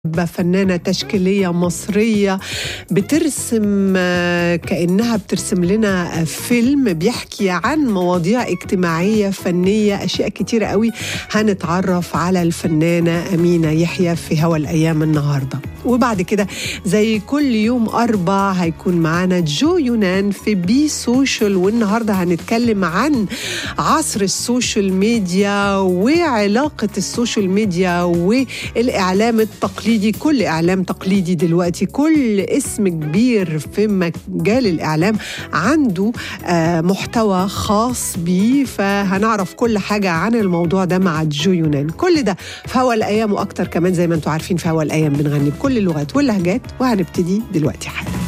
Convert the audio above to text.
فنانة تشكيلية مصرية بترسم آه، كأنها بترسم لنا فيلم بيحكي عن مواضيع اجتماعية فنية أشياء كتيرة قوي هنتعرف على الفنانة أمينة يحيى في هوا الأيام النهاردة وبعد كده زي كل يوم أربع هيكون معانا جو يونان في بي سوشيال والنهاردة هنتكلم عن عصر السوشيال ميديا وعلاقة السوشيال ميديا والإعلام التقليدي كل إعلام تقليدي دلوقتي كل اسم كبير في مجال الإعلام عنده آه، محتوى خاص بيه فهنعرف كل حاجة عن الموضوع ده مع جو يونان كل ده في هوا الأيام وأكتر كمان زي ما انتم عارفين في هوا الأيام بنغني بكل اللغات واللهجات وهنبتدي دلوقتي حالا